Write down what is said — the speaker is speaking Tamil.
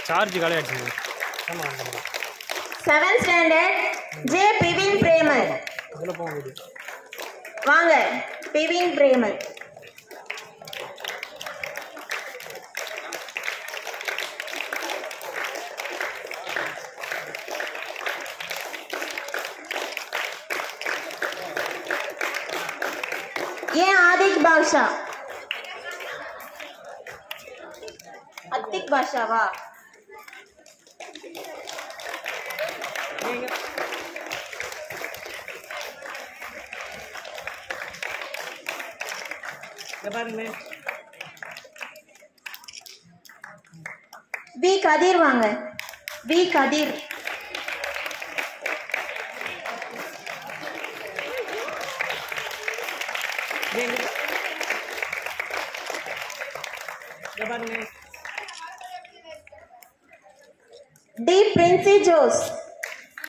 சார்ஜ் காலி ஆயிடுச்சு ஆமாம் அந்த படம் செவன்த் ஸ்டாண்டர்ட் ஜே பிவின் பிரேமல் அதில் போக முடியும் வாங்க பிவின் பிரேமல் ஏன் ஆதிக் பாஷா அத்திக் பாஷாவா இதை பாருங்க வி கதிர் வாங்க வி கதிர் இதை பாருங்க டி பிரின்சி ஜோஸ்